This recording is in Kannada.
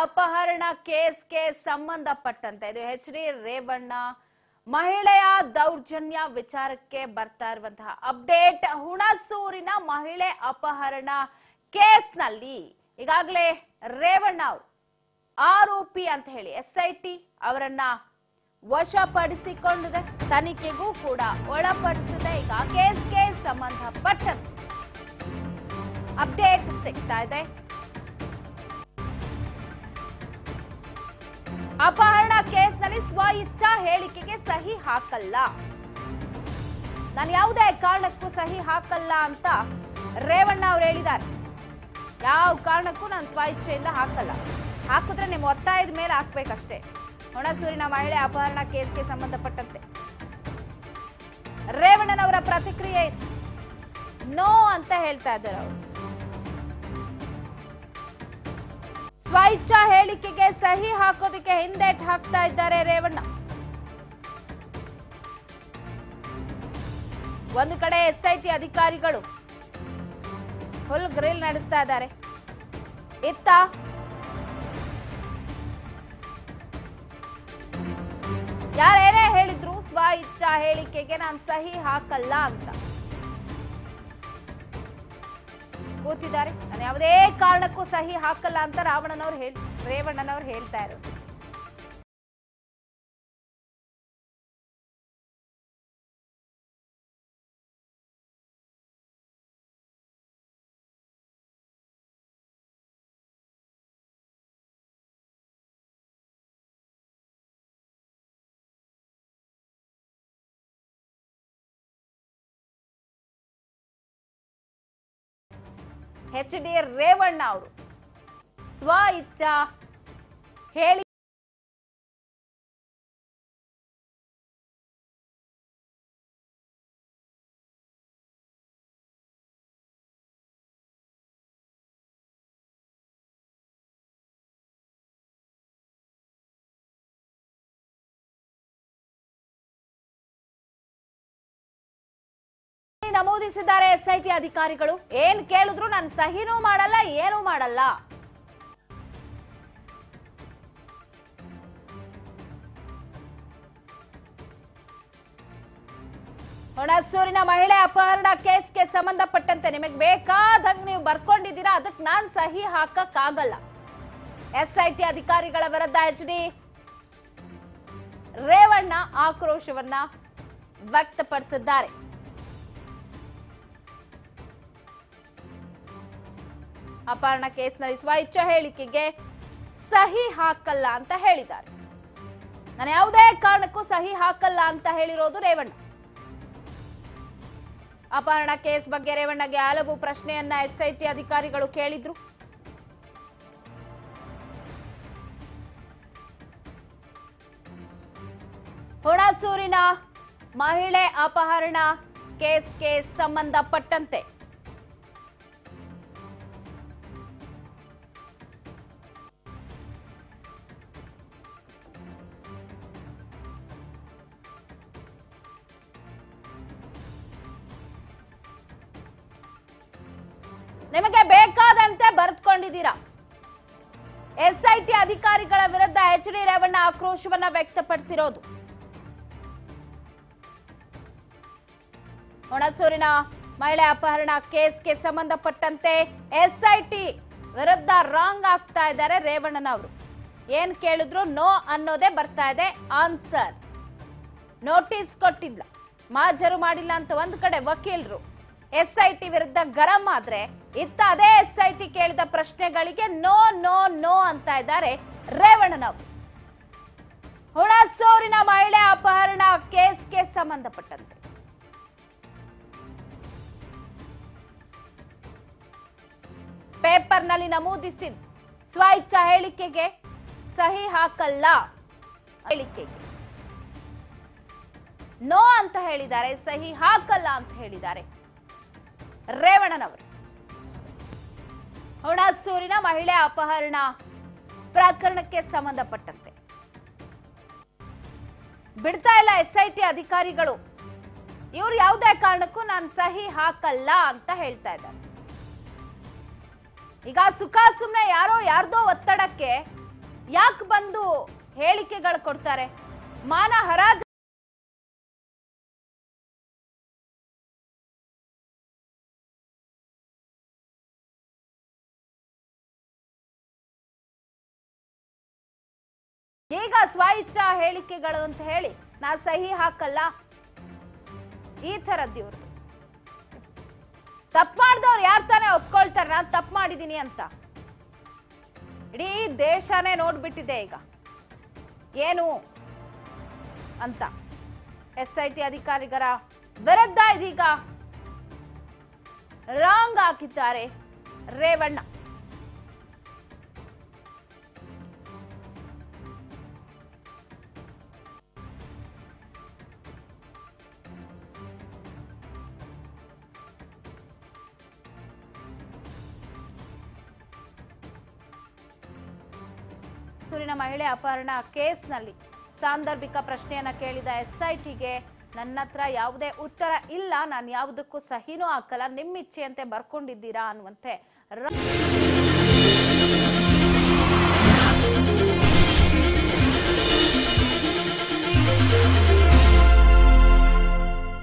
ಅಪಹರಣ ಕೇಸ್ಗೆ ಸಂಬಂಧಪಟ್ಟಂತೆ ಇದು ಎಚ್ ಡಿ ರೇವಣ್ಣ ಮಹಿಳೆಯ ದೌರ್ಜನ್ಯ ವಿಚಾರಕ್ಕೆ ಬರ್ತಾ ಇರುವಂತಹ ಅಪ್ಡೇಟ್ ಹುಣಸೂರಿನ ಮಹಿಳೆ ಅಪಹರಣ ಕೇಸ್ನಲ್ಲಿ ಈಗಾಗಲೇ ರೇವಣ್ಣ ಅವರು ಆರೋಪಿ ಅಂತ ಹೇಳಿ ಎಸ್ ಐ ಟಿ ಅವರನ್ನ ವಶಪಡಿಸಿಕೊಂಡಿದೆ ತನಿಖೆಗೂ ಕೂಡ ಒಳಪಡಿಸಿದೆ ಈಗ ಕೇಸ್ಗೆ ಸಂಬಂಧಪಟ್ಟಂತೆ ಅಪ್ಡೇಟ್ ಸಿಗ್ತಾ ಇದೆ ಅಪಹರಣ ಕೇಸ್ನಲ್ಲಿ ಸ್ವ ಇಚ್ಛಾ ಹೇಳಿಕೆಗೆ ಸಹಿ ಹಾಕಲ್ಲ ನಾನು ಯಾವುದೇ ಕಾರಣಕ್ಕೂ ಸಹಿ ಹಾಕಲ್ಲ ಅಂತ ರೇವಣ್ಣ ಅವ್ರು ಹೇಳಿದ್ದಾರೆ ಯಾವ ಕಾರಣಕ್ಕೂ ನಾನು ಸ್ವ ಇಚ್ಛೆಯಿಂದ ಹಾಕಲ್ಲ ಹಾಕಿದ್ರೆ ನಿಮ್ಮ ಒತ್ತಾಯದ ಮೇಲೆ ಹಾಕ್ಬೇಕಷ್ಟೇ ಹುಣಸೂರಿನ ಮಹಿಳೆ ಅಪಹರಣ ಕೇಸ್ಗೆ ಸಂಬಂಧಪಟ್ಟಂತೆ ರೇವಣ್ಣನವರ ಪ್ರತಿಕ್ರಿಯೆ ಇದು. ನೋ ಅಂತ ಹೇಳ್ತಾ ಇದ್ದಾರೆ ಅವರು ಸ್ವಇಚ್ಛಾ ಹೇಳಿಕೆಗೆ ಸಹಿ ಹಾಕೋದಕ್ಕೆ ಹಿಂದೇಟ್ ಹಾಕ್ತಾ ಇದ್ದಾರೆ ರೇವಣ್ಣ ಒಂದು ಕಡೆ ಎಸ್ಐಟಿ ಅಧಿಕಾರಿಗಳು ಫುಲ್ ಗ್ರಿಲ್ ನಡೆಸ್ತಾ ಇದ್ದಾರೆ ಇತ್ತ ಯಾರೇನೇ ಹೇಳಿದ್ರು ಸ್ವ ಇಚ್ಛಾ ಹೇಳಿಕೆಗೆ ನಾನು ಸಹಿ ಹಾಕಲ್ಲ ಅಂತ ಕೂತಿದ್ದಾರೆ ನಾನು ಯಾವುದೇ ಕಾರಣಕ್ಕೂ ಸಹಿ ಹಾಕಲ್ಲ ಅಂತ ರಾವಣನವ್ರು ಹೇಳ್ ರೇವಣ್ಣನವ್ರು ಹೇಳ್ತಾ ಇರೋದು ಎಚ್ ಡಿ ರೇವಣ್ಣ ಅವರು ಸ್ವ ಇಚ್ಛಾ ಹೇಳಿ ನಮೂದಿಸಿದ್ದಾರೆ ಎಸ್ಐಟಿ ಅಧಿಕಾರಿಗಳು ಏನ್ ಕೇಳಿದ್ರು ನಾನು ಸಹಿನೂ ಮಾಡಲ್ಲ ಏನೂ ಮಾಡಲ್ಲ ಹುಣಸೂರಿನ ಮಹಿಳೆ ಅಪಹರಣ ಕೇಸ್ಗೆ ಸಂಬಂಧಪಟ್ಟಂತೆ ನಿಮಗೆ ಬೇಕಾದಂಗ್ ನೀವು ಬರ್ಕೊಂಡಿದ್ದೀರಾ ಅದಕ್ಕೆ ನಾನ್ ಸಹಿ ಹಾಕಕ್ಕಾಗಲ್ಲ ಎಸ್ಐಟಿ ಅಧಿಕಾರಿಗಳ ವಿರುದ್ಧ ಎಚ್ ಡಿ ರೇವಣ್ಣ ಆಕ್ರೋಶವನ್ನ ವ್ಯಕ್ತಪಡಿಸಿದ್ದಾರೆ ಅಪಹರಣ ಕೇಸ್ನಲ್ಲಿ ಸ್ವ ಇಚ್ಛಾ ಹೇಳಿಕೆಗೆ ಸಹಿ ಹಾಕಲ್ಲ ಅಂತ ಹೇಳಿದ್ದಾರೆ ನಾನು ಯಾವುದೇ ಕಾರಣಕ್ಕೂ ಸಹಿ ಹಾಕಲ್ಲ ಅಂತ ಹೇಳಿರೋದು ರೇವಣ್ಣ ಅಪಹರಣ ಕೇಸ್ ಬಗ್ಗೆ ರೇವಣ್ಣಗೆ ಹಲವು ಪ್ರಶ್ನೆಯನ್ನ ಎಸ್ಐಟಿ ಅಧಿಕಾರಿಗಳು ಕೇಳಿದ್ರು ಹುಣಸೂರಿನ ಮಹಿಳೆ ಅಪಹರಣ ಕೇಸ್ಗೆ ಸಂಬಂಧಪಟ್ಟಂತೆ ನಿಮಗೆ ಬೇಕಾದಂತೆ ಬರೆದುಕೊಂಡಿದ್ದೀರಾ ಎಸ್ಐಟಿ ಅಧಿಕಾರಿಗಳ ವಿರುದ್ಧ ಎಚ್ ಡಿ ರೇವಣ್ಣ ಆಕ್ರೋಶವನ್ನ ವ್ಯಕ್ತಪಡಿಸಿರೋದು ಹುಣಸೂರಿನ ಮಹಿಳೆ ಅಪಹರಣ ಕೇಸ್ಗೆ ಸಂಬಂಧಪಟ್ಟಂತೆ ಎಸ್ಐಟಿ ವಿರುದ್ಧ ರಾಂಗ್ ಆಗ್ತಾ ಇದ್ದಾರೆ ರೇವಣ್ಣನವರು ಏನ್ ಕೇಳಿದ್ರು ನೋ ಅನ್ನೋದೇ ಬರ್ತಾ ಇದೆ ಆನ್ಸರ್ ನೋಟಿಸ್ ಕೊಟ್ಟಿಲ್ಲ ಮಾಜರು ಮಾಡಿಲ್ಲ ಅಂತ ಒಂದ್ ಕಡೆ ವಕೀಲರು ಎಸ್ಐಟಿ ವಿರುದ್ಧ ಗರಂ ಆದ್ರೆ ಇತ್ತ ಅದೇ ಎಸ್ಐಟಿ ಕೇಳಿದ ಪ್ರಶ್ನೆಗಳಿಗೆ ನೋ ನೋ ನೋ ಅಂತ ಇದ್ದಾರೆ ರೇವಣ್ಣನವರು ಹುಣಸೂರಿನ ಮಹಿಳೆ ಅಪಹರಣ ಕೇಸ್ಗೆ ಸಂಬಂಧಪಟ್ಟಂತೆ ಪೇಪರ್ನಲ್ಲಿ ನಮೂದಿಸಿದ ಸ್ವ ಇಚ್ಛಾ ಹೇಳಿಕೆಗೆ ಸಹಿ ಹಾಕಲ್ಲ ಹೇಳಿಕೆಗೆ ನೋ ಅಂತ ಹೇಳಿದ್ದಾರೆ ಸಹಿ ಹಾಕಲ್ಲ ಅಂತ ಹೇಳಿದ್ದಾರೆ ರೇವಣ್ಣನವರು ಹುಣಸೂರಿನ ಮಹಿಳೆ ಅಪಹರಣ ಪ್ರಕರಣಕ್ಕೆ ಸಂಬಂಧಪಟ್ಟಂತೆ ಬಿಡ್ತಾ ಇಲ್ಲ ಎಸ್ಐಟಿ ಅಧಿಕಾರಿಗಳು ಇವ್ರು ಯಾವುದೇ ಕಾರಣಕ್ಕೂ ನಾನು ಸಹಿ ಹಾಕಲ್ಲ ಅಂತ ಹೇಳ್ತಾ ಇದ್ದಾರೆ ಈಗ ಸುಖ ಸುಮ್ನೆ ಯಾರೋ ಯಾರ್ದೋ ಒತ್ತಡಕ್ಕೆ ಯಾಕೆ ಬಂದು ಹೇಳಿಕೆಗಳು ಕೊಡ್ತಾರೆ ಮಾನ ಹರಾಜು ಈಗ ಸ್ವ ಇಚ್ಛಾ ಹೇಳಿಕೆಗಳು ಅಂತ ಹೇಳಿ ನಾ ಸಹಿ ಹಾಕಲ್ಲ ಈ ಥರದ್ದು ಇವ್ರದ್ದು ತಪ್ಪು ಮಾಡಿದವ್ರು ಯಾರು ತಾನೇ ಒಪ್ಕೊಳ್ತಾರೆ ನಾನು ತಪ್ಪು ಮಾಡಿದೀನಿ ಅಂತ ಇಡೀ ದೇಶನೇ ನೋಡ್ಬಿಟ್ಟಿದೆ ಈಗ ಏನು ಅಂತ ಎಸ್ ಐ ಟಿ ಅಧಿಕಾರಿಗರ ವಿರುದ್ಧ ಇದೀಗ ರಾಂಗ್ ಹಾಕಿದ್ದಾರೆ ರೇವಣ್ಣ ಪುತ್ತೂರಿನ ಮಹಿಳೆ ಅಪಹರಣ ಕೇಸ್ನಲ್ಲಿ ಸಾಂದರ್ಭಿಕ ಪ್ರಶ್ನೆಯನ್ನ ಕೇಳಿದ ಎಸ್ಐಟಿಗೆ ನನ್ನ ಹತ್ರ ಯಾವುದೇ ಉತ್ತರ ಇಲ್ಲ ನಾನು ಯಾವುದಕ್ಕೂ ಸಹಿನೂ ಹಾಕಲ್ಲ ನಿಮ್ಮ ಇಚ್ಛೆಯಂತೆ ಬರ್ಕೊಂಡಿದ್ದೀರಾ ಅನ್ನುವಂತೆ ರ-